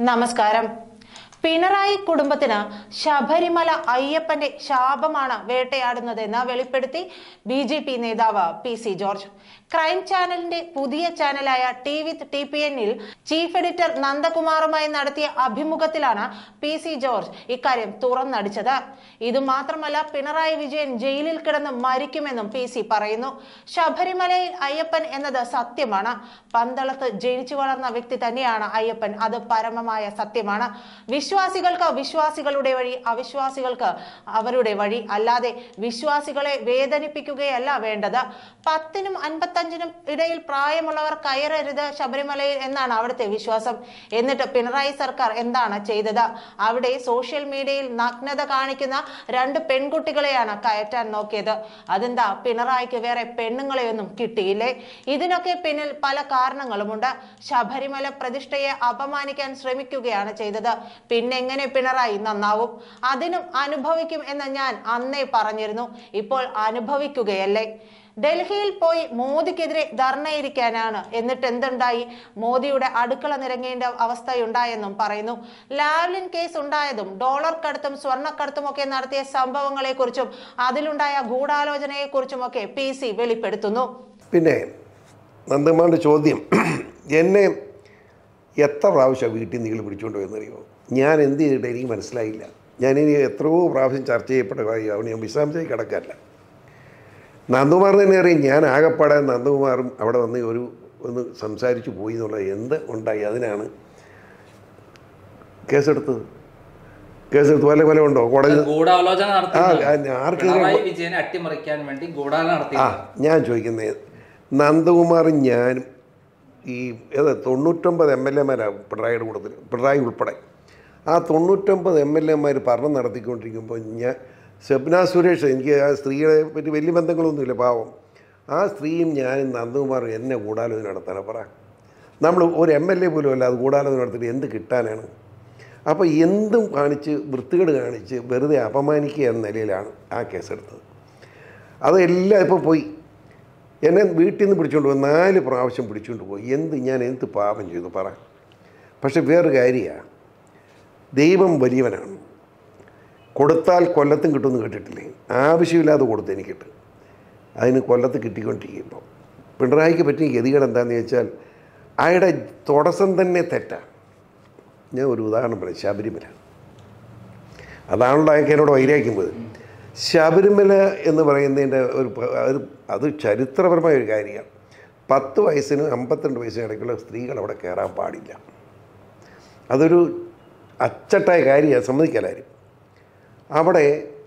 നമസ്കാരം പിണറായി കുടുംബത്തിന് ശബരിമല അയ്യപ്പന്റെ ശാപമാണ് വേട്ടയാടുന്നതെന്ന് വെളിപ്പെടുത്തി ബി ജെ പി നേതാവ് പി സി ജോർജ് ക്രൈം ചാനലിന്റെ പുതിയ ചാനലായ ടി വിത്ത് ടി പി എന്നിൽ ചീഫ് എഡിറ്റർ നന്ദകുമാറുമായി നടത്തിയ അഭിമുഖത്തിലാണ് പി സി ജോർജ് ഇക്കാര്യം തുറന്നടിച്ചത് ഇത് മാത്രമല്ല പിണറായി വിജയൻ ജയിലിൽ കിടന്ന് മരിക്കുമെന്നും പി സി പറയുന്നു ശബരിമലയിൽ അയ്യപ്പൻ എന്നത് സത്യമാണ് പന്തളത്ത് ജനിച്ചു വളർന്ന വ്യക്തി തന്നെയാണ് അയ്യപ്പൻ അത് പരമമായ സത്യമാണ് വിശ്വാസികൾക്ക് വിശ്വാസികളുടെ വഴി അവിശ്വാസികൾക്ക് അവരുടെ വഴി അല്ലാതെ വിശ്വാസികളെ വേദനിപ്പിക്കുകയല്ല വേണ്ടത് പത്തിനും അൻപത്തഞ്ചിനും ഇടയിൽ പ്രായമുള്ളവർ കയറരുത് ശബരിമലയിൽ എന്നാണ് അവിടുത്തെ വിശ്വാസം എന്നിട്ട് പിണറായി സർക്കാർ എന്താണ് ചെയ്തത് അവിടെ സോഷ്യൽ മീഡിയയിൽ നഗ്നത കാണിക്കുന്ന രണ്ട് പെൺകുട്ടികളെയാണ് കയറ്റാൻ നോക്കിയത് അതെന്താ പിണറായിക്ക് വേറെ പെണ്ണുങ്ങളെയൊന്നും കിട്ടിയില്ലേ ഇതിനൊക്കെ പിന്നിൽ പല കാരണങ്ങളുമുണ്ട് ശബരിമല പ്രതിഷ്ഠയെ അപമാനിക്കാൻ ശ്രമിക്കുകയാണ് ചെയ്തത് പിന്നെങ്ങനെ പിണറായി നന്നാവും അതിനും അനുഭവിക്കും എന്ന് ഞാൻ അന്നേ പറഞ്ഞിരുന്നു ഇപ്പോൾ അനുഭവിക്കുകയല്ലേ ഡൽഹിയിൽ പോയി മോദിക്കെതിരെ ധർണയിരിക്കാനാണ് എന്നിട്ട് എന്തുണ്ടായി മോദിയുടെ അടുക്കള നിരങ്ങേണ്ട അവസ്ഥയുണ്ടായെന്നും പറയുന്നു ലാവ്ലിൻ കേസ് ഉണ്ടായതും ഡോളർ കടത്തും സ്വർണ്ണക്കടത്തും ഒക്കെ നടത്തിയ സംഭവങ്ങളെക്കുറിച്ചും അതിലുണ്ടായ ഗൂഢാലോചനയെക്കുറിച്ചുമൊക്കെ പി സി വെളിപ്പെടുത്തുന്നു പിന്നെ നന്ദമാൻ്റെ ചോദ്യം എന്നെ എത്ര പ്രാവശ്യം വീട്ടിൽ നിങ്ങൾ പിടിച്ചുകൊണ്ട് പോയെന്നറിയോ ഞാൻ എന്ത് ചെയ്തിട്ട് എനിക്ക് മനസ്സിലായില്ല ഞാനിനി എത്രയോ പ്രാവശ്യം ചർച്ച ചെയ്യപ്പെട്ട കാര്യം അവിടെ ഞാൻ വിശദാംശമായി കിടക്കാറില്ല നന്ദകുമാർ തന്നെ അറിയാം ഞാൻ ആകപ്പാടെ നന്ദകുമാറും അവിടെ വന്ന് ഒരു ഒന്ന് സംസാരിച്ച് പോയി എന്നുള്ളത് എന്ത് ഉണ്ടായി അതിനാണ് കേസെടുത്തത് കേസെടുത്ത് വല്ല കൊല ഉണ്ടോ കോടതി ഗൂഢാലോചന ആ, നടത്തി ആ, ആർക്കെതിരെ പിണറായി വിജയനെ അട്ടിമറിക്കാൻ വേണ്ടി ഗൂഢാലോചന നടത്തി ആ ഞാൻ ചോദിക്കുന്നത് നന്ദകുമാറും ഞാനും ഈ ഏത് തൊണ്ണൂറ്റൊമ്പത് എം എൽ എമാരാണ് പിണറായിയുടെ കൂട്ടത്തിൽ പിണറായി ഉൾപ്പെടെ ആ തൊണ്ണൂറ്റൊമ്പത് എം എൽ എമാർ ഭരണം നടത്തിക്കൊണ്ടിരിക്കുമ്പോൾ ഞാൻ ഷബ്ന സുരേഷ് എനിക്ക് ആ സ്ത്രീകളെ പറ്റി വലിയ ബന്ധങ്ങളൊന്നുമില്ല പാവം ആ സ്ത്രീയും ഞാനും നന്ദകുമാറും എന്നെ ഗൂഢാലോചന നടത്താനാണ് പറ നമ്മൾ ഒരു എം എൽ എ പോലും അല്ല അത് ഗൂഢാലോചന നടത്തിയിട്ട് എന്ത് കിട്ടാനാണ് അപ്പോൾ എന്തും കാണിച്ച് വൃത്തികേട് കാണിച്ച് വെറുതെ അപമാനിക്കുക എന്ന നിലയിലാണ് ആ കേസെടുത്തത് അതെല്ലാം ഇപ്പോൾ പോയി എന്നെ വീട്ടിൽ നിന്ന് പിടിച്ചുകൊണ്ട് പോയി നാല് പ്രാവശ്യം പിടിച്ചുകൊണ്ട് പോയി എന്ത് ഞാൻ എന്ത് പാപം ചെയ്തു പറ പക്ഷെ വേറൊരു കാര്യമാണ് ദൈവം വലിയവനാണ് കൊടുത്താൽ കൊല്ലത്തും കിട്ടുമെന്ന് കേട്ടിട്ടില്ലേ ആവശ്യമില്ലാതെ കൊടുത്ത് എനിക്കിട്ട് അതിന് കൊല്ലത്ത് കിട്ടിക്കൊണ്ടിരിക്കുമ്പോൾ പിണറായിക്ക് പറ്റിയ ഗതികേട് എന്താണെന്ന് ചോദിച്ചാൽ അയാളുടെ തുടക്കം തന്നെ തെറ്റാണ് ഞാൻ ഒരു ഉദാഹരണം പറയാം ശബരിമല അതാണല്ലോ അയാൾക്ക് എന്നോട് വൈരാഗ്യം ശബരിമല എന്ന് പറയുന്നതിൻ്റെ ഒരു പ- അത് അത് ചരിത്രപരമായ ഒരു കാര്യമാണ് പത്ത് വയസ്സിനും അമ്പത്തിരണ്ട് വയസ്സിനും ഇടയ്ക്കുള്ള സ്ത്രീകൾ അവിടെ കയറാൻ പാടില്ല അതൊരു അച്ചട്ടായ കാര്യമാണ് സമ്മതിക്കലാരും അവിടെ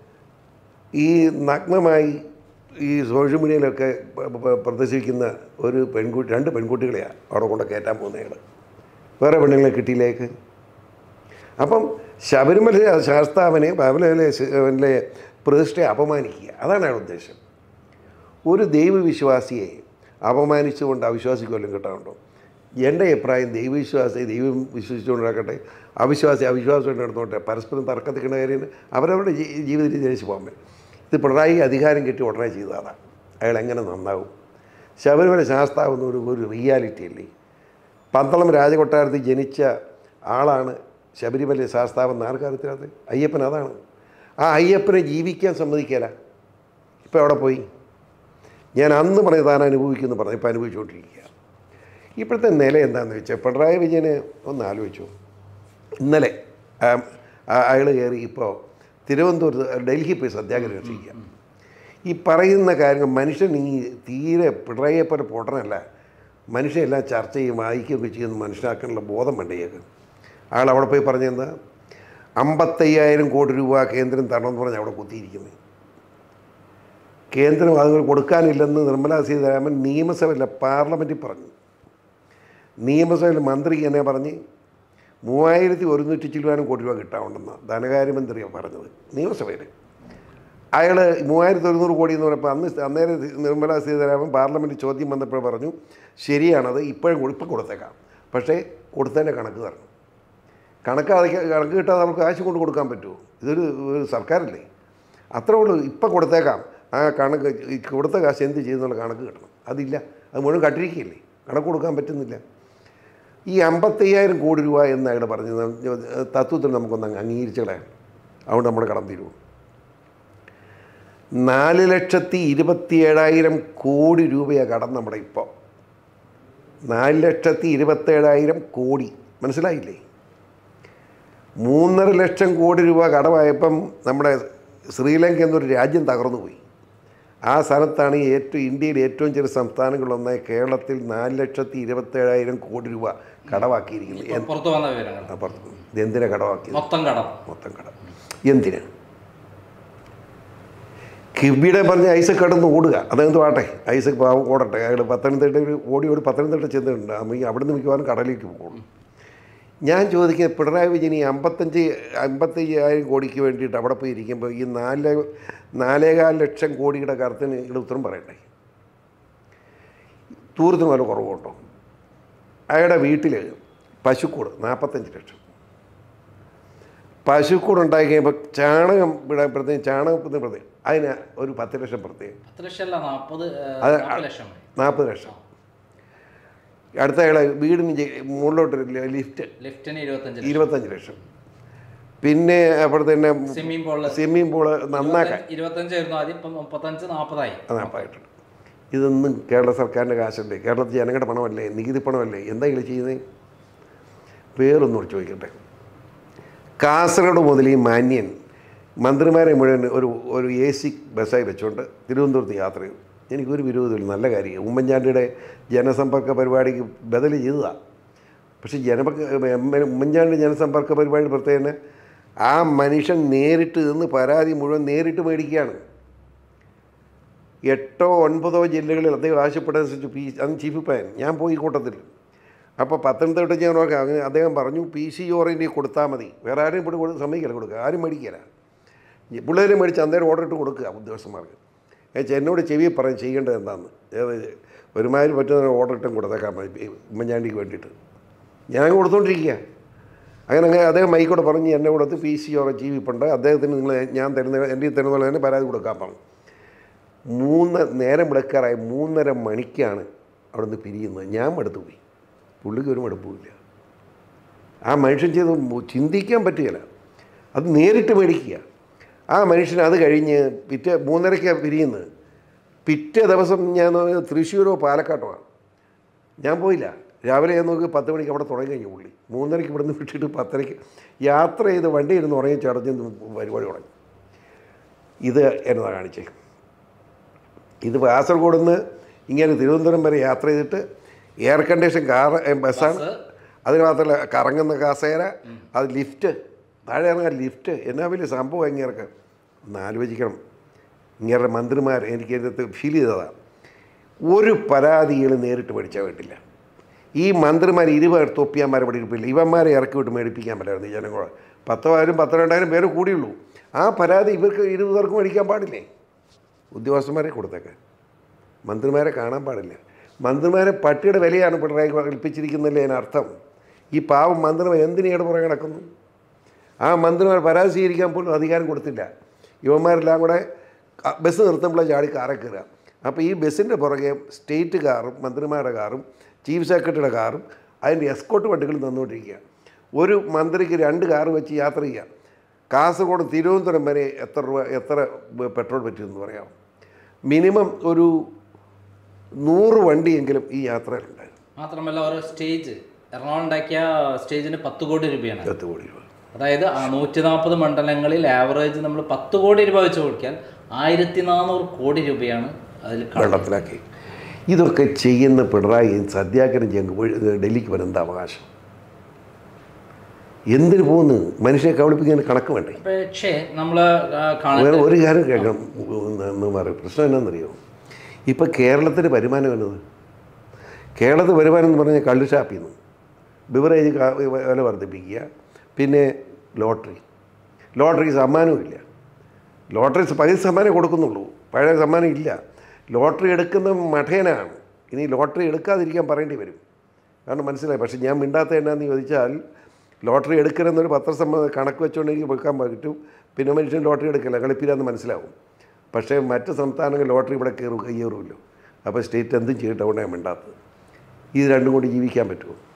ഈ നഗ്നമായി ഈ സോഷ്യൽ മീഡിയയിലൊക്കെ പ- പ- പ്രദർശിക്കുന്ന ഒരു പെൺകുട്ടി രണ്ട് പെൺകുട്ടികളെയാണ് അവിടെ കൊണ്ട് കയറ്റാൻ പോകുന്നയാൾ വേറെ പെണ്ണുങ്ങളെ കിട്ടിയിലേക്ക് അപ്പം ശബരിമല ശാസ്താവിനെ ശബരിമല പ്രതിഷ്ഠയെ അപമാനിക്കുക അതാണ് അയാളുടെ ഉദ്ദേശം ഒരു ദൈവവിശ്വാസിയെ അപമാനിച്ചുകൊണ്ട് അവിശ്വാസിക്ക് കൊല്ലം കിട്ടാറുണ്ടോ എൻ്റെ അഭിപ്രായം ദൈവവിശ്വാസി ദൈവം വിശ്വസിച്ചുകൊണ്ടിരിക്കട്ടെ അവിശ്വാസി അവിശ്വാസമായിട്ട് നടന്നോട്ടെ പരസ്പരം തർക്കത്തിക്കുന്ന കാര്യം അവരവരുടെ ജീ- ജീവിതത്തിൽ ജനിച്ചു പോകാൻ പറ്റും ഇത് പിണറായി അധികാരം കിട്ടി ഉടനെ ചെയ്തതാണ് അയാൾ എങ്ങനെ നന്നാവും ശബരിമല ശാസ്താവെന്ന് ഒരു ഒരു റിയാലിറ്റി അല്ലേ പന്തളം രാജകൊട്ടാരത്തിൽ ജനിച്ച ആളാണ് ശബരിമല ശാസ്താവെന്ന് ആർക്കറിയത്തിനകത്ത് അയ്യപ്പൻ അതാണ് ആ അയ്യപ്പനെ ജീവിക്കാൻ സമ്മതിക്കല ഇപ്പോൾ എവിടെ പോയി ഞാൻ അന്ന് പറഞ്ഞ താൻ അനുഭവിക്കുമെന്ന് പറഞ്ഞു ഇപ്പോൾ അനുഭവിച്ചുകൊണ്ടിരിക്കുക ഇപ്പോഴത്തെ നില എന്താണെന്ന് വെച്ചാൽ പിണറായി വിജയനെ ഒന്ന് ആലോചിച്ചു ഇന്നലെ അയാൾ കയറി ഇപ്പോൾ തിരുവനന്തപുരത്ത് ഡൽഹി പോയി സത്യാഗ്രഹം രക്ഷിക്കുക ഈ പറയുന്ന കാര്യങ്ങൾ മനുഷ്യൻ ഈ തീരെ പിണറായിയെ പോലെ പൊട്ടനല്ല മനുഷ്യനെല്ലാം ചർച്ച ചെയ്യും വായിക്കുകയൊക്കെ ചെയ്യുന്ന മനുഷ്യനാക്കാനുള്ള ബോധം വേണ്ടേക്ക് അയാൾ അവിടെ പോയി പറഞ്ഞെന്താ അമ്പത്തയ്യായിരം കോടി രൂപ കേന്ദ്രം തരണമെന്ന് പറഞ്ഞ് അവിടെ കുത്തിയിരിക്കുന്നത് കേന്ദ്രം അതുകൾ കൊടുക്കാനില്ലെന്ന് നിർമ്മലാ സീതാരാമൻ നിയമസഭയിലെ പാർലമെൻറ്റിൽ പറഞ്ഞു നിയമസഭയിൽ മന്ത്രി എന്നെ പറഞ്ഞ് മൂവായിരത്തി ഒരുന്നൂറ്റി ചില്ലുവാനും കോടി രൂപ കിട്ടാനുണ്ടെന്ന് ധനകാര്യമന്ത്രിയാണ് പറഞ്ഞത് നിയമസഭയിൽ അയാൾ മൂവായിരത്തി ഒരുന്നൂറ് കോടി എന്ന് പറഞ്ഞപ്പോൾ അന്ന് അന്നേരം നിർമ്മലാ സീതാരാമൻ പാർലമെൻറ്റ് ചോദ്യം വന്നപ്പോൾ പറഞ്ഞു ശരിയാണത് ഇപ്പോഴും കൊ- ഇപ്പം കൊടുത്തേക്കാം പക്ഷേ കൊടുത്തതിൻ്റെ കണക്ക് തരണം കണക്ക് അതൊക്കെ കണക്ക് കിട്ടാതെ നമുക്ക് കാശ് കൊണ്ട് കൊടുക്കാൻ പറ്റുമോ ഇതൊരു ഒരു സർക്കാരല്ലേ അത്രേ ഉള്ളൂ ഇപ്പം കൊടുത്തേക്കാം ആ കണക്ക് ഈ കൊടുത്ത കാശ് എന്ത് ചെയ്യുന്നുള്ള കണക്ക് കിട്ടണം അതില്ല അത് മുഴുവൻ കട്ടിരിക്കുകയല്ലേ കണക്ക് കൊടുക്കാൻ പറ്റുന്നില്ല ഈ അമ്പത്തയ്യായിരം കോടി രൂപ എന്ന് അയാൾ പറഞ്ഞത് തത്വത്തിൽ നമുക്കൊന്ന് അങ്ങ് അംഗീകരിച്ച് കളയാം അതുകൊണ്ട് നമ്മുടെ കടം തീരുമോ നാല് ലക്ഷത്തി ഇരുപത്തി ഏഴായിരം കോടി രൂപയാണ് കടം നമ്മുടെ ഇപ്പോൾ നാല് ലക്ഷത്തി ഇരുപത്തേഴായിരം കോടി മനസ്സിലായില്ലേ മൂന്നര ലക്ഷം കോടി രൂപ കടമായപ്പം നമ്മുടെ ശ്രീലങ്ക എന്നൊരു രാജ്യം തകർന്നു പോയി ആ സ്ഥലത്താണ് ഈ ഏറ്റവും ഇന്ത്യയിലെ ഏറ്റവും ചെറിയ സംസ്ഥാനങ്ങളൊന്നായ കേരളത്തിൽ നാല് ലക്ഷത്തി ഇരുപത്തേഴായിരം കോടി രൂപ കടമാക്കിയിരിക്കുന്നത് ഇപ്പൊ പുറത്തു വന്ന വിവരങ്ങൾ അപ്പം ഇതെന്തിനാ കടമാക്കിയത് മൊത്തം കടം മൊത്തം കടം എന്തിനാ കിബിയുടെ പറഞ്ഞ ഐസക് കടന്ന് ഓടുക അതെന്ത് വാട്ടെ ഐസക് പാവം ഓടട്ടെ അയാൾ പത്തനംതിട്ടയിൽ ഓടി ഓടി പത്തനംതിട്ട ചെന്നിട്ടുണ്ട് അപ്പോൾ ഈ അവിടുന്ന് മിക്കവാറും കടലിലേക്ക് പോകുള്ളൂ ഞാൻ ചോദിക്കുന്നത് പിണറായി വിജയൻ ഈ അമ്പത്തഞ്ച് അമ്പത്തയ്യായിരം കോടിക്ക് വേണ്ടിയിട്ട് അവിടെ പോയി ഇരിക്കുമ്പോൾ ഈ നാല് നാലേകാൽ ലക്ഷം കോടിയുടെ കറുത്തിന് ഇവിടെ ഉത്തരം പറയണ്ടേ ദൂരത്തിന് വല്ല കുറവുണ്ടോ അയാളുടെ വീട്ടിൽ പശുക്കൂട് നാൽപ്പത്തഞ്ച് ലക്ഷം പശുക്കൂട് ഉണ്ടാക്കി കഴിയുമ്പോൾ ചാണകം വിടാൻ പ്രത്യേകം ചാണകത്തിന് പ്രത്യേകം അതിന് ഒരു പത്ത് ലക്ഷം പ്രത്യേകം പത്ത് ലക്ഷം അല്ല നാൽപ്പത് അത് നാൽപ്പത് ലക്ഷം മതി നാൽപ്പത് ലക്ഷം അടുത്ത അയാളെ വീടിന് ജെ- മുകളിലോട്ട് ലിഫ്റ്റ് ലിഫ്റ്റിന് ഇരുപത്തഞ്ച് ലക്ഷം ഇരുപത്തഞ്ച് ലക്ഷം പിന്നെ അപ്പുറത്ത് തന്നെ സ്വിമ്മിംഗ് പൂളില് സ്വിമ്മിംഗ് പൂള് നന്നാക്കാൻ ഇരുപത്തഞ്ചായിരുന്നു ആദ്യം ഇപ്പം മുപ്പത്തഞ്ച് നാൽപ്പതായി നാൽപ്പതായിട്ടുണ്ട് ഇതൊന്നും കേരള സർക്കാരിൻ്റെ കാശല്ലേ കേരളത്തിൽ ജനങ്ങളുടെ പണമല്ലേ നികുതി പണമല്ലേ എന്താ ഇതിൽ ചെയ്യുന്നത് വേറൊന്നും ചോദിക്കട്ടെ കാസർഗോഡ് മുതൽ ഈ മാന്യൻ മന്ത്രിമാരെ മുഴുവൻ ഒരു ഒരു എ സി ബസ്സായി വെച്ചുകൊണ്ട് തിരുവനന്തപുരത്ത് യാത്ര ചെയ്തു എനിക്കൊരു വിരോധമില്ല നല്ല കാര്യം ഉമ്മൻചാണ്ടിയുടെ ജനസമ്പർക്ക പരിപാടിക്ക് ബദൽ ചെയ്തതാണ് പക്ഷേ ജനപക്ക എം എൽ- ഉമ്മൻചാണ്ടി ജനസമ്പർക്ക പരിപാടി പ്രത്യേകത ആ മനുഷ്യൻ നേരിട്ട് നിന്ന് പരാതി മുഴുവൻ നേരിട്ട് മേടിക്കുകയാണ് എട്ടോ ഒൻപതോ ജില്ലകളിൽ അദ്ദേഹം ആവശ്യപ്പെട്ടതനുസരിച്ച് പി അന്ന് ചീഫ് പ്ലാൻ ഞാൻ പോയി കൂട്ടത്തിൽ അപ്പോൾ പത്തനംതിട്ട ഞാൻ നോക്കാം അങ്ങനെ അദ്ദേഹം പറഞ്ഞു പി സി ഓറിൻ്റെ കൊടുത്താൽ മതി വേറെ ആരും ഇവിടെ കൊടു സമ്മതിക്കില്ല കൊടുക്കുക ആരും മേടിക്കില്ല പിള്ളേരെ മേടിച്ച് അന്നേരം ഓർഡർ ഇട്ട് കൊടുക്കുക ഉദ്യോഗസ്ഥന്മാർക്ക് ഏച്ചാ എന്നോട് ചെവി പറയും ചെയ്യേണ്ടത് എന്താണെന്ന് ഏത് ഒരുമാതിരി പറ്റുന്ന ഓർഡർ ഇട്ടും കൊടുത്തേക്കാൻ മതി ഉമ്മൻചാണ്ടിക്ക് വേണ്ടിയിട്ട് ഞാൻ കൊടുത്തോണ്ടിരിക്കുക അങ്ങനെ അങ്ങനെ അദ്ദേഹം മൈക്കോടെ പറഞ്ഞ് എന്നെ കൊടുത്ത് പി സി ഓറെ ജീവിപ്പുണ്ട് അദ്ദേഹത്തിന് നിങ്ങൾ ഞാൻ തരുന്ന എൻ്റെ തരുന്ന പോലെ തന്നെ പരാതി കൊടുക്കാൻ പറഞ്ഞു മൂന്ന് നേരം വിളക്കാറായി മൂന്നര മണിക്കാണ് അവിടെ നിന്ന് പിരിയുന്നത് ഞാൻ മടുത്തു പോയി പുള്ളിക്ക് ഒരു മടുപ്പുമില്ല ആ മനുഷ്യൻ ചെയ്ത് മു- ചിന്തിക്കാൻ പറ്റുകയില്ല അത് നേരിട്ട് മേടിക്കുക ആ മനുഷ്യൻ അത് കഴിഞ്ഞ് പിറ്റേ മൂന്നരയ്ക്കാണ് പിരിയുന്നത് പിറ്റേ ദിവസം ഞാൻ നോക്കിയത് തൃശ്ശൂരോ പാലക്കാട്ടോ ആണ് ഞാൻ പോയില്ല രാവിലെ ഞാൻ നോക്കി പത്ത് മണിക്ക് അവിടെ തുടങ്ങി കഴിഞ്ഞു പുള്ളി മൂന്നരയ്ക്ക് ഇവിടുന്ന് വിട്ടിട്ട് പത്തരയ്ക്ക് യാത്ര ചെയ്ത് വണ്ടി ഇരുന്ന് ഉറങ്ങി ചടഞ്ഞ് പരിപാടി തുടങ്ങി ഇത് എന്നതാ കാണിച്ചേ ഇത് കാസർഗോഡ് നിന്ന് ഇങ്ങനെ തിരുവനന്തപുരം വരെ യാത്ര ചെയ്തിട്ട് എയർ കണ്ടീഷൻ കാർ ബസ്സാണ് ബസ് അതിന് മാത്രമല്ല കറങ്ങുന്ന കസേര അത് ലിഫ്റ്റ് താഴെ ഇറങ്ങാൻ ലിഫ്റ്റ് എന്നാ വലിയ സംഭവം ഇങ്ങേർക്ക് ഒന്ന് ആലോചിക്കണം ഇങ്ങേരുടെ മന്ത്രിമാർ എനിക്ക് ഇതിനകത്ത് ഫീൽ ചെയ്തതാണ് ഒരു പരാതികൾ നേരിട്ട് മേടിച്ചാൽ വേണ്ടില്ല ഈ മന്ത്രിമാർ ഇരുപത് തൊപ്പിയാന്മാരെ പഠിപ്പില്ല ഇവന്മാരെ ഇറക്കി വിട്ട് മേടിപ്പിക്കാൻ പറ്റായിരുന്നു ഈ ജനങ്ങളെ പത്തോ ആയിരം പത്തോ രണ്ടായിരം പേര് കൂടിയുള്ളൂ ആ പരാതി ഇവർക്ക് ഇരുപത് പേർക്ക് മേടിക്കാൻ പാടില്ലേ ഉദ്യോഗസ്ഥന്മാരെ കൊടുത്തേക്കാൻ മന്ത്രിമാരെ കാണാൻ പാടില്ല മന്ത്രിമാരെ പട്ടിയുടെ വിലയാണ് പിണറായി കൽപ്പിച്ചിരിക്കുന്നതിലെ അതിനർത്ഥം ഈ പാവം മന്ത്രിമാർ എന്തിനേട് പുറകെ കിടക്കുന്നു ആ മന്ത്രിമാർ പരാതി സ്വീകരിക്കാൻ പോലും അധികാരം കൊടുത്തില്ല യുവന്മാരെല്ലാം കൂടെ ക- ബസ് നിർത്തുമ്പോഴേ ചാടി കാറെ കയറുക അപ്പോൾ ഈ ബസ്സിൻ്റെ പുറകെ സ്റ്റേറ്റ് കാറും മന്ത്രിമാരുടെ കാറും ചീഫ് സെക്രട്ടറിയുടെ കാറും അതിൻ്റെ എസ്കോട്ട് വണ്ടികളും തന്നുകൊണ്ടിരിക്കുക ഒരു മന്ത്രിക്ക് രണ്ട് കാറ് വെച്ച് യാത്ര ചെയ്യുക കാസർഗോഡ് തിരുവനന്തപുരം വരെ എത്ര രൂപ എത്ര പെട്രോൾ പറ്റുമെന്ന് പറയാം മിനിമം ഒരു നൂറ് വണ്ടിയെങ്കിലും ഈ യാത്രയിലുണ്ടായിരുന്നു മാത്രമല്ല ഓരോ സ്റ്റേജ് എറണാകുളം ഉണ്ടാക്കിയ സ്റ്റേജിന് പത്ത് കോടി രൂപയാണ് പത്ത് കോടി രൂപ അതായത് നൂറ്റി നാൽപ്പത് മണ്ഡലങ്ങളിൽ ആവറേജ് നമ്മൾ പത്ത് കോടി രൂപ വെച്ച് കൊടുക്കാൻ ആയിരത്തി നാനൂറ് കോടി രൂപയാണ് അതിൽ കടം. വെള്ളത്തിലാക്കി ഇതൊക്കെ ചെയ്യുന്ന പിണറായി സത്യാഗ്രഹം ചെയ്യാൻ പോയി- ഡൽഹിക്ക് വരാൻ എന്താ അവകാശം എന്തിനു പോകുന്നു മനുഷ്യനെ കബളിപ്പിക്കാൻ കണക്ക് വേണ്ടേ പക്ഷേ നമ്മൾ കാണാൻ വേറെ ഒരു കാര്യം കേൾക്കണം എന്ന് പറയും പ്രശ്നം എന്നാണെന്നറിയോ ഇപ്പം കേരളത്തിന് വരുമാനം എന്നത് കേരളത്തിൽ വരുമാനം എന്ന് പറഞ്ഞാൽ കള്ള് ഷാപ്പിൽ നിന്ന് ബിവറേജ് കാ- വില വർദ്ധിപ്പിക്കുക പിന്നെ ലോട്ടറി ലോട്ടറി സമ്മാനവും ഇല്ല ലോട്ടറി പകുതി സമ്മാനം കൊടുക്കുന്നുള്ളൂ പഴയ സമ്മാനം ഇല്ല ലോട്ടറി എടുക്കുന്ന മഠേനാണ് ഇനി ലോട്ടറി എടുക്കാതിരിക്കാൻ പറയേണ്ടി വരും കാരണം മനസ്സിലായി പക്ഷേ ഞാൻ മിണ്ടാത്ത എന്നാന്ന് ചോദിച്ചാൽ ലോട്ടറി എടുക്കണമെന്നൊരു പത്രസമ്മ കണക്ക് വെച്ചുകൊണ്ട് എനിക്ക് വെക്കാൻ പറ്റും പിന്നെ മനുഷ്യൻ ലോട്ടറി എടുക്കില്ല കളിപ്പില്ലാന്ന് മനസ്സിലാവും പക്ഷേ മറ്റ് സംസ്ഥാനങ്ങൾ ലോട്ടറി ഇവിടെ കയറും കയ്യേറുമല്ലോ അപ്പോൾ സ്റ്റേറ്റ് എന്തും ചെയ്തിട്ട് അവിടെ ഞാൻ മിണ്ടാത്തത് ഇത് രണ്ടും കൂടി ജീവിക്കാൻ പറ്റുമോ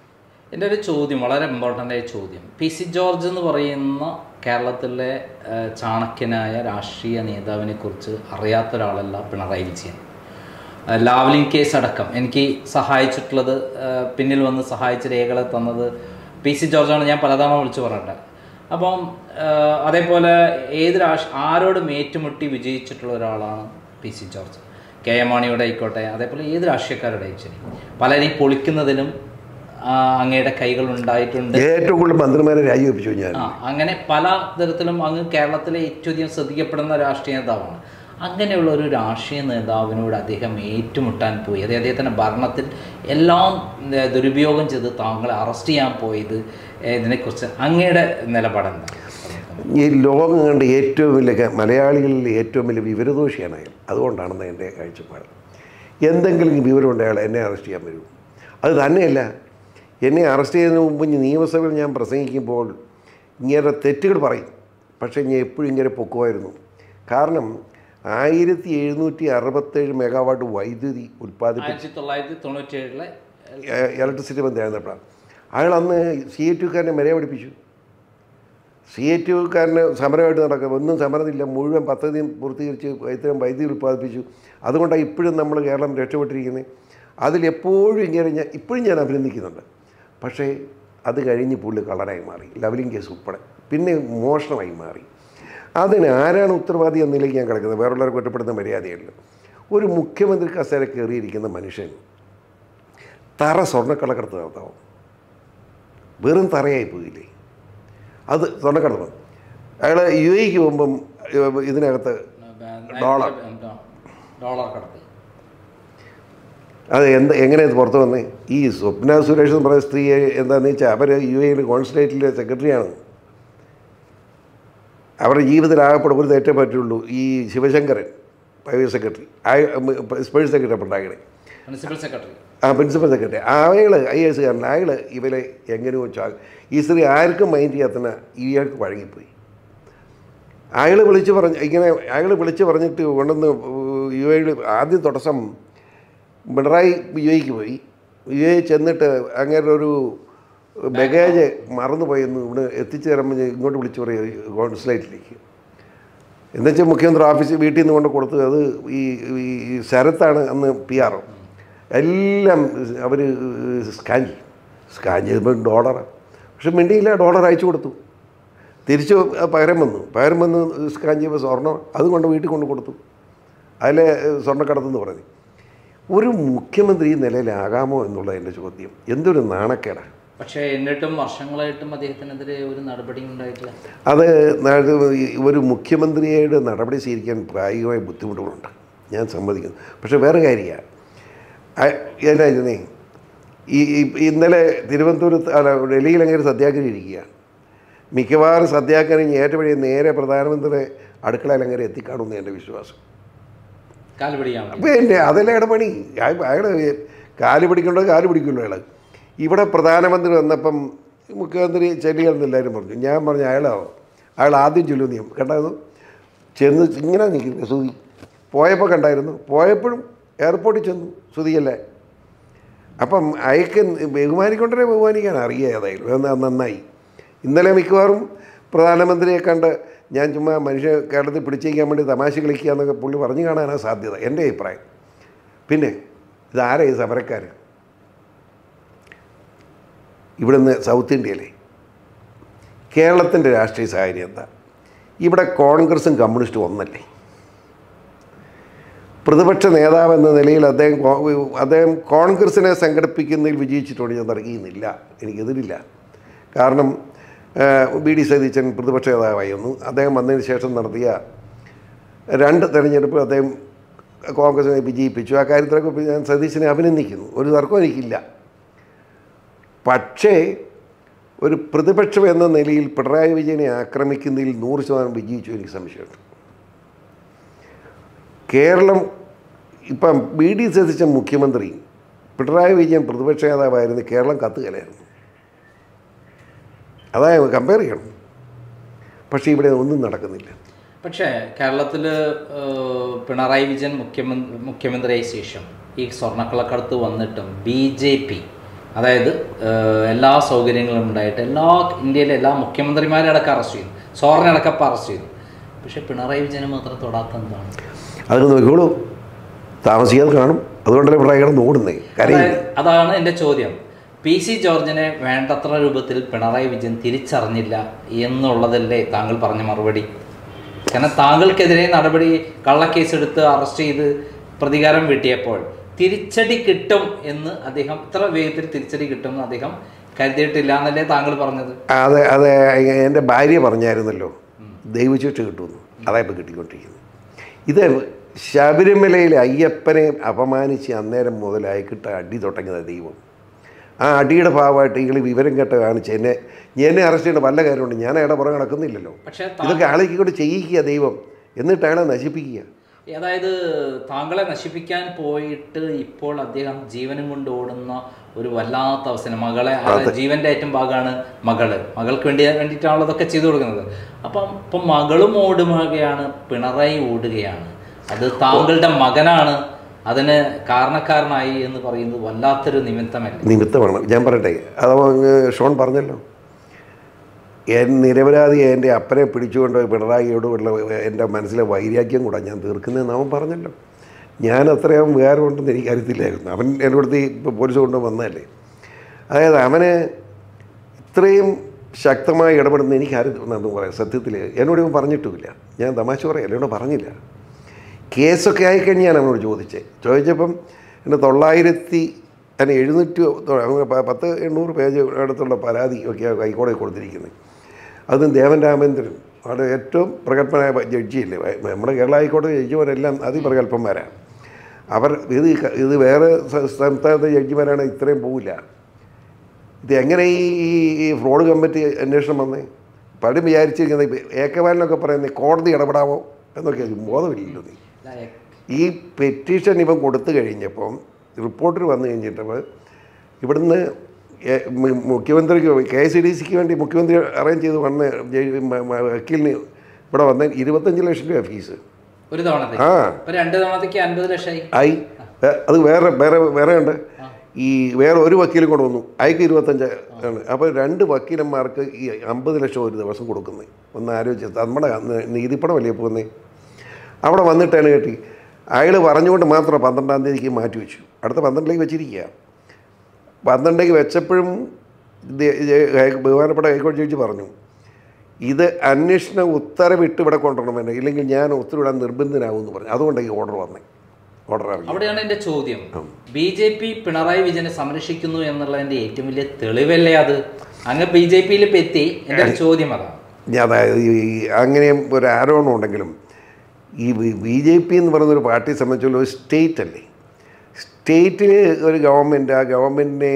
എൻ്റെ ഒരു ചോദ്യം വളരെ ഇമ്പോർട്ടൻ്റ് ആയ ചോദ്യം പി സി ജോർജ് എന്ന് പറയുന്ന കേരളത്തിലെ ആ, ചാണക്യനായ രാഷ്ട്രീയ നേതാവിനെ കുറിച്ച് അറിയാത്ത ഒരാളല്ല പിണറായി വിജയൻ ആ, ലാവ്ലിംഗ് കേസ് അടക്കം എനിക്ക് സഹായിച്ചിട്ടുള്ളത് ആ, പിന്നിൽ വന്ന് സഹായിച്ച രേഖകളെ തന്നത് പി സി ജോർജാണ് ഞാൻ പലതവണ വിളിച്ചു പറഞ്ഞിട്ട് അപ്പം ആ, അതേപോലെ ഏത് രാഷ്ട്ര ആരോടും ഏറ്റുമുട്ടി വിജയിച്ചിട്ടുള്ള ഒരാളാണ് P C George K M മാണിയുടെ ആയിക്കോട്ടെ അതേപോലെ ഏത് രാഷ്ട്രീയക്കാരുടെയും ശരി പലരെയും പൊളിക്കുന്നതിലും ആ, അങ്ങയുടെ കൈകൾ ഉണ്ടായിട്ടുണ്ട് ഏറ്റവും കൂടുതൽ മന്ത്രിമാരെ രാജിവെപ്പിച്ചു ഞാൻ ആ അങ്ങനെ പല തരത്തിലും അങ്ങ് കേരളത്തിലെ ഏറ്റവും അധികം ശ്രദ്ധിക്കപ്പെടുന്ന രാഷ്ട്രീയ നേതാവാണ് അങ്ങനെയുള്ള ഒരു രാഷ്ട്രീയ നേതാവിനോട് അദ്ദേഹം ഏറ്റുമുട്ടാൻ പോയി അതായത് അദ്ദേഹത്തിൻ്റെ ഭരണത്തിൽ എല്ലാം ഏ, ദുരുപയോഗം ചെയ്ത് താങ്കളെ അറസ്റ്റ് ചെയ്യാൻ പോയത് ഏ, ഇതിനെക്കുറിച്ച് അങ്ങയുടെ നിലപാടെന്താണ് ഈ ലോകം കണ്ട ഏറ്റവും വലിയ ക- മലയാളികളിൽ ഏറ്റവും വലിയ വിവരദോഷിയാണ് അയാൾ അതുകൊണ്ടാണെന്ന് എൻ്റെ കാഴ്ചപ്പാട് എന്തെങ്കിലും വിവരമുണ്ട് അയാൾ എന്നെ അറസ്റ്റ് ചെയ്യാൻ വരും അത് തന്നെയല്ല എന്നെ അറസ്റ്റ് ചെയ്യുന്നതിന് മുമ്പ് ഇനി നിയമസഭയിൽ ഞാൻ പ്രസംഗിക്കുമ്പോൾ ഇങ്ങനെ തെറ്റുകൾ പറയും പക്ഷേ ഞാൻ എപ്പോഴും ഇങ്ങനെ പൊക്കുമായിരുന്നു കാരണം ആയിരത്തി എഴുന്നൂറ്റി അറുപത്തേഴ് മെഗാവാട്ട് വൈദ്യുതി ഉൽപ്പാദിപ്പിച്ച ആയിരത്തി തൊള്ളായിരത്തി തൊണ്ണൂറ്റി ഏഴിലെ ഇലക്ട്രിസിറ്റി മന്ത്രി ആയിരുന്നപ്പോഴാണ് അയാൾ അന്ന് സി എ ടുക്കാരനെ മെരയെ പഠിപ്പിച്ചു സി എ ടുക്കാരന് സമരമായിട്ട് നടക്കുക ഒന്നും സമരമില്ല മുഴുവൻ പദ്ധതിയും പൂർത്തീകരിച്ച് ഇത്രയും വൈദ്യുതി ഉൽപ്പാദിപ്പിച്ചു അതുകൊണ്ടാണ് ഇപ്പോഴും നമ്മൾ കേരളം രക്ഷപ്പെട്ടിരിക്കുന്നത് അതിലെപ്പോഴും ഇങ്ങനെ ഞാൻ ഇപ്പോഴും ഞാൻ അഭിനന്ദിക്കുന്നുണ്ട് പക്ഷേ അത് കഴിഞ്ഞ് പുള്ളി കളറായി മാറി ലവലിംഗ് കേസ് ഉൾപ്പെടെ പിന്നെ മോഷണമായി മാറി അതിന് ആരാണ് ഉത്തരവാദി എന്ന നിലയ്ക്ക് ഞാൻ കിടക്കുന്നത് വേറുള്ളവരെ കുറ്റപ്പെടുന്ന മര്യാദയല്ല ഒരു മുഖ്യമന്ത്രി കസേര കയറിയിരിക്കുന്ന മനുഷ്യൻ തറ സ്വർണ്ണക്കള്ളക്കടത്ത് നടത്താവും വെറും തറയായി പോയില്ലേ അത് സ്വർണ്ണക്കടത്ത് അയാൾ യു എക്ക് പോകുമ്പം ഏഹ്, ഇതിനകത്ത് ഡോളർ. ഡോളർ കടത്തി അത് എന്ത് എങ്ങനെ ഇത് പുറത്ത് വന്നേ ഈ സ്വപ്ന സുരേഷ് എന്ന് പറയുന്ന സ്ത്രീ എന്താണെന്ന് വെച്ചാൽ അവർ യു എയിൽ കോൺസുലേറ്റിലെ സെക്രട്ടറിയാണ് അവരുടെ ജീവിതത്തിൽ ആകപ്പെടെ ഒരു തെറ്റേ പറ്റുള്ളൂ ഈ ശിവശങ്കരൻ പ്രൈവറ്റ് സെക്രട്ടറി സ്പേഴ്സ് സെക്രട്ടറി അപ്പോൾ ഉണ്ടാകണേ പ്രിൻസിപ്പൽ സെക്രട്ടറി ആ പ്രിൻസിപ്പൽ സെക്രട്ടറി അയാൾ ഐ എസ് കാരൻ അയാൾ ഇവരെ എങ്ങനെയോ ചാ ഈ സ്ത്രീ ആർക്കും മൈൻഡ് ചെയ്യാത്തന ഇയാൾക്ക് വഴങ്ങിപ്പോയി അയാൾ വിളിച്ച് പറഞ്ഞ് ഇങ്ങനെ അയാൾ വിളിച്ച് പറഞ്ഞിട്ട് കൊണ്ടുവന്ന് യു എയിൽ ആദ്യം തടസ്സം പിണറായി യു എക്ക് പോയി യു എ ചെന്നിട്ട് അങ്ങനെ ഒരു ബഗേജ് മറന്നുപോയെന്ന് ഇവിടെ എത്തിച്ചു തരുമ്പോൾ ഇങ്ങോട്ട് വിളിച്ച് പറയും കോൺസുലേറ്റിലേക്ക് എന്നുവെച്ചാൽ മുഖ്യമന്ത്രി ഓഫീസിൽ വീട്ടിൽ നിന്ന് കൊണ്ട് കൊടുത്തത് അത് ഈ ഈ ശരത്താണ് അന്ന് പി ആർ എല്ലാം അവർ സ്കാൻ ചെയ്യും സ്കാൻ ചെയ്തപ്പോൾ ഡോളറാണ് പക്ഷെ മിണ്ടിയില്ല ഡോളർ അയച്ചു കൊടുത്തു തിരിച്ച് പകരം വന്നു പകരം വന്ന് സ്കാൻ ചെയ്യുമ്പോൾ സ്വർണ്ണം അതും കൊണ്ട് വീട്ടിൽ കൊണ്ട് കൊടുത്തു അതിലെ സ്വർണ്ണക്കടത്തെന്ന് പറഞ്ഞു ഒരു മുഖ്യമന്ത്രി ഈ നിലയിലാകാമോ എന്നുള്ള എൻ്റെ ചോദ്യം എന്തൊരു നാണക്കേടാണ് പക്ഷേ എന്നിട്ടും വർഷങ്ങളായിട്ടും അദ്ദേഹത്തിനെതിരെ ഒരു നടപടിയും ഉണ്ടായിട്ടില്ല അത് നാട് ഒരു മുഖ്യമന്ത്രിയുടെ നടപടി സ്വീകരിക്കാൻ പ്രായോഗികമായ ബുദ്ധിമുട്ടുകളുണ്ട് ഞാൻ സമ്മതിക്കുന്നു പക്ഷേ വേറെ കാര്യമാണ് എന്നാ ഇരുന്നേ ഈ ഈ- ഇന്നലെ തിരുവനന്തപുരത്ത് അല്ല ഡൽഹിയിൽ അങ്ങനെ സത്യാഗ്രഹം ഇരിക്കുകയാണ് മിക്കവാറും സത്യാഗ്രഹം ഏറ്റവും നേരെ പ്രധാനമന്ത്രിയുടെ അടുക്കളയിൽ അങ്ങനെ എത്തിക്കാണുമെന്ന് എൻ്റെ വിശ്വാസം കാല് പിടിക്കാൻ വേണ്ടി. പിന്നെ അതല്ലേ അയാളുടെ പണി അയാൾ അയാൾ കാല് പിടിക്കേണ്ടത് കാല് പിടിക്കുള്ളൂ അയാൾ ഇവിടെ പ്രധാനമന്ത്രി വന്നപ്പം മുഖ്യമന്ത്രി ചെല്ലുകയെന്ന് എല്ലാവരും പറഞ്ഞു ഞാൻ പറഞ്ഞു അയാളോ അയാൾ ആദ്യം ചൊല്ലുന്നു ഞാൻ കണ്ടായിരുന്നു ചെന്ന് ഇങ്ങനെ നിൽക്കുന്നു സുതി പോയപ്പോൾ കണ്ടായിരുന്നു പോയപ്പോഴും എയർപോർട്ടിൽ ചെന്നു സുതിയല്ലേ അപ്പം അയക്ക് ബഹുമാനിക്കൊണ്ടേ ബഹുമാനിക്കാൻ അറിയാം ഏതായാലും അത് നന്നായി ഇന്നലെ മിക്കവാറും പ്രധാനമന്ത്രിയെ കണ്ട് ഞാൻ ചുമ്മാ മനുഷ്യ കേരളത്തിൽ പിടിച്ചേക്കാൻ വേണ്ടി തമാശ കളിക്കുക എന്നൊക്കെ പുള്ളി പറഞ്ഞു കാണാനാണ് സാധ്യത എൻ്റെ അഭിപ്രായം പിന്നെ ഇതാരാ ഈ സമരക്കാർ ഇവിടുന്ന് സൗത്ത് ഇന്ത്യയിലെ കേരളത്തിൻ്റെ രാഷ്ട്രീയ സാഹചര്യം എന്താ ഇവിടെ കോൺഗ്രസും കമ്മ്യൂണിസ്റ്റും ഒന്നല്ലേ പ്രതിപക്ഷ നേതാവ് എന്ന നിലയിൽ അദ്ദേഹം കോ- അദ്ദേഹം കോൺഗ്രസിനെ സംഘടിപ്പിക്കുന്നതിൽ വിജയിച്ചിട്ടുണ്ട് ഞാൻ തർക്കിക്കുന്നില്ല എനിക്കെതിരില്ല കാരണം ബി ഡി സതീശൻ പ്രതിപക്ഷ നേതാവായി വന്നു അദ്ദേഹം വന്നതിന് ശേഷം നടത്തിയ രണ്ട് തെരഞ്ഞെടുപ്പ് അദ്ദേഹം കോൺഗ്രസിനെ വിജയിപ്പിച്ചു ആ കാര്യത്തിലൊക്കെ ഞാൻ സതീശനെ അഭിനന്ദിക്കുന്നു ഒരു തർക്കവും എനിക്കില്ല പക്ഷേ ഒരു പ്രതിപക്ഷം എന്ന നിലയിൽ പിണറായി വിജയനെ ആക്രമിക്കുന്നതിൽ നൂറ് ശതമാനം വിജയിച്ചു എനിക്ക് സംശയമുണ്ട് കേരളം ഇപ്പം ബി ഡി സതീശൻ മുഖ്യമന്ത്രി പിണറായി വിജയൻ പ്രതിപക്ഷ നേതാവായിരുന്നു കേരളം കത്തുകലായിരുന്നു അതായത് കമ്പയർ ചെയ്യണം പക്ഷേ ഇവിടെ ഒന്നും നടക്കുന്നില്ല പക്ഷേ കേരളത്തിൽ പിണറായി വിജയൻ മുഖ്യമന്ത്രി മുഖ്യമന്ത്രിയായ ശേഷം ഈ സ്വർണ്ണക്കള്ളക്കടത്ത് വന്നിട്ടും ബി ജെ പി അതായത് ഏഹ്, എല്ലാ സൗകര്യങ്ങളും ഉണ്ടായിട്ട് എല്ലാ ഇന്ത്യയിലെ എല്ലാ മുഖ്യമന്ത്രിമാരെ അടക്കം അറസ്റ്റ് ചെയ്തു സോറിനെ അടക്കം ഇപ്പം അറസ്റ്റ് ചെയ്തു പക്ഷെ പിണറായി വിജയനെ മാത്രം തൊടാത്ത എന്താണ് അത് നോക്കിക്കോളൂ താമസിക്കാതെ കാണും അതുകൊണ്ടല്ലേ പിണറായി കിടന്ന് ഓടുന്നേ കരയില്ല അതായത് അതാണ് എൻ്റെ ചോദ്യം പി സി ജോർജിനെ വേണ്ടത്ര രൂപത്തിൽ പിണറായി വിജയൻ തിരിച്ചറിഞ്ഞില്ല എന്നുള്ളതല്ലേ താങ്കൾ പറഞ്ഞ മറുപടി കാരണം താങ്കൾക്കെതിരെ നടപടി കള്ളക്കേസ് എടുത്ത് അറസ്റ്റ് ചെയ്ത് പ്രതികാരം വീട്ടിയപ്പോൾ തിരിച്ചടി കിട്ടും എന്ന് അദ്ദേഹം ഇത്ര വേഗത്തിൽ തിരിച്ചടി കിട്ടും എന്ന് അദ്ദേഹം കരുതിയിട്ടില്ല എന്നല്ലേ താങ്കൾ പറഞ്ഞത് അതെ അതെ എൻ്റെ ഭാര്യ പറഞ്ഞായിരുന്നല്ലോ ദൈവചിട്ട് കിട്ടുമെന്ന് അതാ ഇപ്പം കിട്ടിക്കൊണ്ടിരിക്കുന്നത് ഇത് ശബരിമലയിലെ അയ്യപ്പനെ അപമാനിച്ച് അന്നേരം മുതലായി കിട്ട അടി തുടങ്ങിയത് ദൈവം ആ അടിയുടെ ഭാഗമായിട്ട് നിങ്ങൾ വിവരം കേട്ട് കാണിച്ച് എന്നെ എന്നെ അറസ്റ്റ് ചെയ്യേണ്ട വല്ല കാര്യമുണ്ട് ഞാൻ അയാളുടെ പുറകെ നടക്കുന്നില്ലല്ലോ പക്ഷേ ഇതൊക്കെ ആളേക്ക് കൊണ്ട് ചെയ്യിക്കുക ദൈവം എന്നിട്ടാണ് നശിപ്പിക്കുക അതായത് താങ്കളെ നശിപ്പിക്കാൻ പോയിട്ട് ഇപ്പോൾ അദ്ദേഹം ജീവനും കൊണ്ട് ഓടുന്ന ഒരു വല്ലാത്ത അവസരം മകളെ അതായത് ജീവന്റെ ഏറ്റവും ഭാഗമാണ് മകള് മകൾക്ക് വേണ്ടി വേണ്ടിയിട്ടാണല്ലോ ഇതൊക്കെ ചെയ്തു കൊടുക്കുന്നത് അപ്പം ഇപ്പം മകളും ഓടുകയാണ് പിണറായി ഓടുകയാണ് അത് താങ്കളുടെ മകനാണ് അതിന് കാരണക്കാരനായി എന്ന് പറയുന്നത് വല്ലാത്തൊരു നിമിത്തമല്ല നിമിത്തമാണ് ഞാൻ പറയട്ടെ അത് അങ്ങ് ഷോൺ പറഞ്ഞല്ലോ എൻ നിരപരാധി എൻ്റെ അപ്പനെ പിടിച്ചുകൊണ്ട് പിണറായിയോടുള്ള എൻ്റെ മനസ്സിലെ വൈരാഗ്യം കൂടെ ഞാൻ തീർക്കുന്നതെന്ന് അവൻ പറഞ്ഞല്ലോ ഞാൻ അത്രയും വേറുണ്ടെന്ന് എനിക്കറിയത്തില്ലായിരുന്നു അവൻ എൻ്റെ അടുത്ത് ഇപ്പോൾ പോലീസ് കൊണ്ട് വന്നതല്ലേ അതായത് അവന് ഇത്രയും ശക്തമായി ഇടപെടുന്ന എനിക്ക് അറിയത്തുണ്ടെന്ന് പറയാം സത്യത്തിൽ എന്നോട് ഇവൻ പറഞ്ഞിട്ടുമില്ല ഞാൻ തമാശ പറയല്ല എന്നോട് പറഞ്ഞില്ല കേസൊക്കെ ആയിക്കഴിഞ്ഞ് ഞാൻ അവനോട് ചോദിച്ചേ ചോദിച്ചപ്പം എൻ്റെ തൊള്ളായിരത്തി അതിന് എഴുന്നൂറ്റി തൊ- അങ്ങനെ പ- പത്ത് എണ്ണൂറ് പേജ് അടുത്തുള്ള പരാതി ഒക്കെ ഹൈക്കോടതി കൊടുത്തിരിക്കുന്നത് അതും ദേവൻ രാമേന്ദ്രൻ അവിടെ ഏറ്റവും പ്രഗത്ഭനായ ജഡ്ജിയില്ലേ വ- നമ്മുടെ കേരള ഹൈക്കോടതി ജഡ്ജിമാരെല്ലാം അതിപ്രഗത്ഭന്മാരാണ് അവർ ഇത് ക- ഇത് വേറെ സ- സംസ്ഥാനത്തെ ജഡ്ജിമാരാണ് ഇത്രയും പോവില്ല ഇത് എങ്ങനെ ഈ ഈ- ഈ ഫ്രോഡ് കമ്മിറ്റി അന്വേഷണം വന്നേ പലരും വിചാരിച്ചിരിക്കുന്നത് ഇപ്പം ഏക്കവാലിനൊക്കെ പറയുന്നത് കോടതി ഇടപെടാമോ എന്നൊക്കെ ബോധമില്ലല്ലോ നീ ഈ പെറ്റീഷൻ ഇവൻ കൊടുത്തു കഴിഞ്ഞപ്പം റിപ്പോർട്ടർ വന്നു കഴിഞ്ഞിട്ടപ്പോൾ ഇവിടുന്ന് എ- മു- മുഖ്യമന്ത്രിക്ക് കെ സി ഡി സിക്ക് വേണ്ടി മുഖ്യമന്ത്രി അറേഞ്ച് ചെയ്ത് വന്ന് ജയി- മ- മ- വക്കീലിന് ഇവിടെ വന്ന ഇരുപത്തഞ്ച് ലക്ഷം രൂപ ഫീസ് ഒരു തവണത്തേക്ക് ആ ഇപ്പൊ രണ്ട് തവണത്തേക്ക് അൻപത് ലക്ഷമായി ആയി വേ- അത് വേറെ വേറെ വേറെ ഉണ്ട് ഈ വേറെ ഒരു വക്കീലും കൂടെ വന്നു അയക്ക് ഇരുപത്തഞ്ച് ആണ് അപ്പോൾ രണ്ട് വക്കീലന്മാർക്ക് ഈ അമ്പത് ലക്ഷം ഒരു ദിവസം കൊടുക്കുന്നത് ഒന്ന് ആലോചിച്ച് നമ്മുടെ നീതിപ്പണം വലിയ പോകുന്നേ അവിടെ വന്നിട്ടാണ് കേട്ടി അയാൾ പറഞ്ഞുകൊണ്ട് മാത്രം പന്ത്രണ്ടാം തീയതിക്ക് മാറ്റി വെച്ചു അടുത്ത പന്ത്രണ്ടിലേക്ക് വെച്ചിരിക്കുക പന്ത്രണ്ടേക്ക് വെച്ചപ്പോഴും ഇത് ഇത് ഹൈ- ബഹുമാനപ്പെട്ട ഹൈക്കോടതി ജഡ്ജി പറഞ്ഞു ഇത് അന്വേഷണ ഉത്തരവിട്ട് ഇവിടെ കൊണ്ടുവരണം എന്നെ ഇല്ലെങ്കിൽ ഞാൻ ഉത്തരവിടാൻ നിർബന്ധനാകും എന്ന് പറഞ്ഞു അതുകൊണ്ടാണ് ഈ ഓർഡർ വന്നത് ഓർഡർ ഇറങ്ങി അവിടെയാണ് എന്റെ ചോദ്യം ബി ജെ പി പിണറായി വിജയനെ സംരക്ഷിക്കുന്നു എന്നുള്ളതിന്റെ ഏറ്റവും വലിയ തെളിവല്ലേ അത് അങ്ങ് ബി ജെ പിയിൽ എത്തി എന്റെ ഒരു ചോദ്യം അതാണ് ഞാൻ അതായത് ഈ അങ്ങനെയും ഒരു ആരോപണം ഉണ്ടെങ്കിലും ഈ ബി ജെ പി എന്ന് പറയുന്ന ഒരു പാർട്ടിയെ സംബന്ധിച്ചുള്ള ഒരു സ്റ്റേറ്റ് അല്ലേ സ്റ്റേറ്റിൽ ഒരു ഗവൺമെൻറ് ആ ഗവൺമെൻറ്റിനെ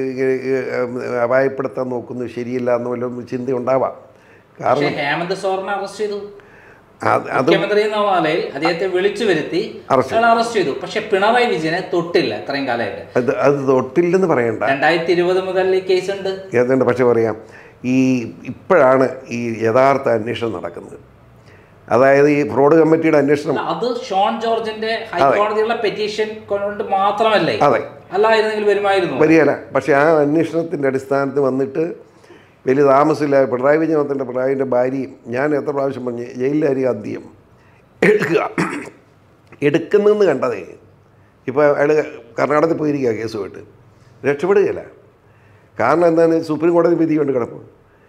അപായപ്പെടുത്താൻ നോക്കുന്നത് ശരിയല്ല എന്ന് വല്ലതും ചിന്ത ഉണ്ടാവാം പക്ഷേ കാരണം ഹേമന്ത് സോറിനെ അറസ്റ്റ് ചെയ്തു അത് അത് മുഖ്യമന്ത്രി എന്ന നിലയിൽ അദ്ദേഹത്തെ വിളിച്ചു വരുത്തി അറസ്റ്റ് അയാൾ അറസ്റ്റ് ചെയ്തു പക്ഷെ പിണറായി വിജയനെ തൊട്ടില്ല ഇത്രയും കാലമായിട്ട് അത് അത് തൊട്ടില്ലെന്ന് പറയണ്ട രണ്ടായിരത്തി ഇരുപത് മുതൽ ഈ കേസ് ഉണ്ട് ഏതാണ്ട് പക്ഷെ പറയാം ഈ ഇപ്പോഴാണ് ഈ യഥാർത്ഥ അന്വേഷണം നടക്കുന്നത് അതായത് ഈ ഫ്രോഡ് കമ്മിറ്റിയുടെ അന്വേഷണം അല്ല, അത് ഷോൺ ജോർജിന്റെ ഹൈക്കോടതിയുള്ള പെറ്റീഷൻ കൊണ്ട് മാത്രമല്ലേ അതെ അല്ലായിരുന്നെങ്കിൽ വരുമായിരുന്നു വരികയില്ല പക്ഷേ ആ അന്വേഷണത്തിൻ്റെ അടിസ്ഥാനത്തിൽ വന്നിട്ട് വലിയ താമസമില്ല പിണറായി വിജയനത്തിൻ്റെ പിണറായിൻ്റെ ഭാര്യയും ഞാൻ എത്ര പ്രാവശ്യം പറഞ്ഞു ജയിലിലായിരിക്കും ആദ്യം എടുക്കുക എടുക്കുന്നെന്ന് കണ്ടതേ ഇപ്പോൾ അയാൾ കർണാടകത്തിൽ പോയിരിക്കുക കേസുമായിട്ട് രക്ഷപ്പെടുകയില്ല കാരണം എന്താണ് സുപ്രീം കോടതി വിധി കൊണ്ട് കിടപ്പ്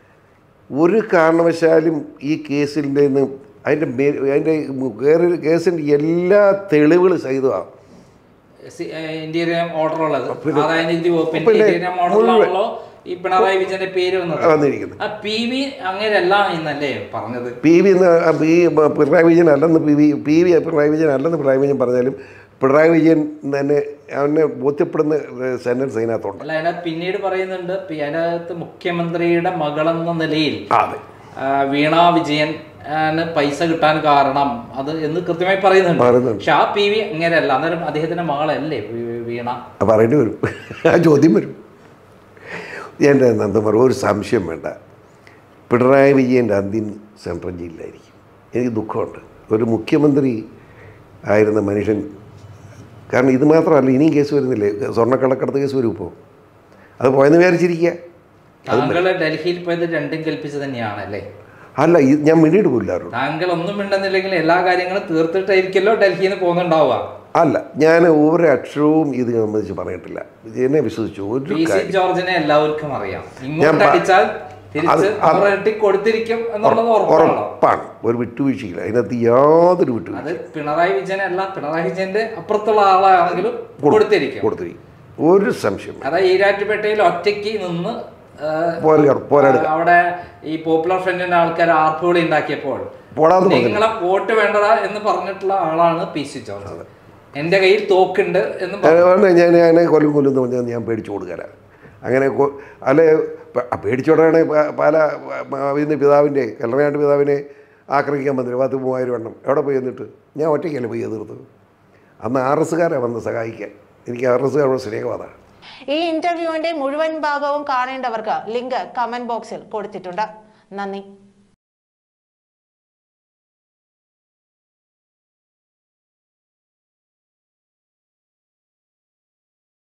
ഒരു കാരണവശാലും ഈ കേസിൻ്റെ നിന്ന് അതിൻ്റെ മേ അതിൻ്റെ വേറെ കേസിൻ്റെ എല്ലാ തെളിവുകളും സഹിതമാണ് ഇന്റീരിയം ഓർഡർ ഉള്ളത് ആദായ നികുതി വകുപ്പിന്റെ പിന്നെ ഇന്റീരിയം ഓർഡറിലാണല്ലോ ഈ പിണറായി വിജയന്റെ പേര് വന്നത് വന്നിരിക്കുന്നത് ആ പി വി അങ്ങനെയല്ല എന്നല്ലേ പറഞ്ഞത് പി വി എന്ന് ആ പി പിണറായി വിജയൻ അല്ലെന്ന് P V P V Pinarayi Vijayan അല്ലെന്ന് പിണറായി വിജയൻ പറഞ്ഞാലും പിണറായി വിജയൻ തന്നെ അവനെ ബോധ്യപ്പെടുന്ന സെൻറ്റൻസ് അതിനകത്തുണ്ട് അല്ല അതിനകത്ത് പിന്നീട് പറയുന്നുണ്ട് പി- അതിനകത്ത് മുഖ്യമന്ത്രിയുടെ മകളെന്ന നിലയിൽ അതെ ആ, വീണ വിജയൻ ആണ് പൈസ കിട്ടാൻ കാരണം അത് എന്ന് കൃത്യമായി പറയുന്നുണ്ട് പറയുന്നുണ്ട്. പക്ഷെ ആ പി വി അങ്ങനെയല്ല അന്നേരം അദ്ദേഹത്തിന്റെ മകളല്ലേ വി- വീണ അത് പറയേണ്ടി വരും ആ ചോദ്യം വരും എൻ്റെ നന്ദമർ ഒരു സംശയം വേണ്ട പിണറായി വിജയൻ്റെ അന്ത്യം സെൻട്രൽ ജയിലിലായിരിക്കും എനിക്ക് ദുഃഖമുണ്ട് ഒരു മുഖ്യമന്ത്രി ആയിരുന്ന മനുഷ്യൻ കാരണം ഇത് മാത്രമല്ല ഇനിയും കേസ് വരുന്നില്ലേ സ്വർണ്ണക്കള്ളക്കടത്ത് കേസ് വരും ഇപ്പോൾ അത് പോയെന്ന് വിചാരിച്ചിരിക്കുക താങ്കൾ ഡൽഹിയിൽ പോയത് രണ്ടും കൽപ്പിച്ച് തന്നെയാണ് അല്ലേ അല്ല ഇത് ഞാൻ മിണ്ടിയിട്ട് പോയില്ലായിരുന്നു താങ്കൾ ഒന്നും മിണ്ടുന്നില്ലെങ്കിൽ എല്ലാ കാര്യങ്ങളും തീർത്തിട്ടായിരിക്കല്ലോ ഡൽഹിയിൽ നിന്ന് പോകുന്നുണ്ടാവുക അല്ല ഞാൻ ഒരു അക്ഷരവും ഇത് സംബന്ധിച്ച് പറഞ്ഞിട്ടില്ല എന്നെ വിശ്വസിച്ചു ഒരു പി സി കാര്യം ജോർജിനെ എല്ലാവർക്കും അറിയാം ഞാൻ ഇങ്ങോട്ട് പ- അടിച്ചാൽ തിരിച്ച് അത് അത് അവരട്ടി കൊടുത്തിരിക്കും എന്നുള്ളത് ഉറപ്പാണല്ലോ ഉറപ്പാണ് ഒരു വിട്ടുവീഴ്ചയില്ല അതിനകത്ത് യാതൊരു വിട്ടുവീഴ്ച അത് പിണറായി വിജയനല്ല പിണറായി വിജയന്റെ അപ്പുറത്തുള്ള ആളാണെങ്കിലും കൊടുത്തിരിക്കും കൊടുത്തിരിക്കും ഒരു സംശയം അതായത് ഈരാറ്റുപേട്ടയിൽ ഒറ്റയ്ക്ക് നിന്ന് ആ, പോരാ പോരാടുക അവിടെ ഈ പോപ്പുലർ ഫ്രണ്ടിന്റെ ആൾക്കാർ ആർപ്പുകളി ഉണ്ടാക്കിയപ്പോൾ പോടാന്ന് പറഞ്ഞു നിങ്ങളെ വോട്ട് വേണ്ടതാ എന്ന് പറഞ്ഞിട്ടുള്ള ആളാണ് പി സി ജോർജ് എന്റെ കയ്യിൽ തോക്കുണ്ട് എന്ന് പറഞ്ഞു. അതുകൊണ്ട് ഞാൻ ഞാൻ കൊല്ലും കൊല്ലും എന്ന് പറഞ്ഞാൽ ഞാൻ പേടിച്ചു കൊടുക്കല അങ്ങനെ കൊ- അല്ലെ പ- പേടിച്ചോടാണ് പല ഇന്ന് പിതാവിൻ്റെ കല്ലറയാണ്ട് പിതാവിനെ ആക്രമിക്കാൻ വന്നില്ല പത്ത് മൂവായിരം എണ്ണം എവിടെ പോയി എന്നിട്ട് ഞാൻ ഒറ്റയ്ക്കല്ലേ പോയി എതിർത്ത് അന്ന് ആർ എസ്സുകാരാണ് വന്ന് സഹായിക്കാൻ എനിക്ക് ആർ എസ്സുകാരോട് സ്നേഹമാണ് ഈ ഇന്റർവ്യൂവിന്റെ മുഴുവൻ ഭാഗവും കാണേണ്ടവർക്ക് ലിങ്ക് കമന്റ് ബോക്സിൽ കൊടുത്തിട്ടുണ്ട് നന്ദി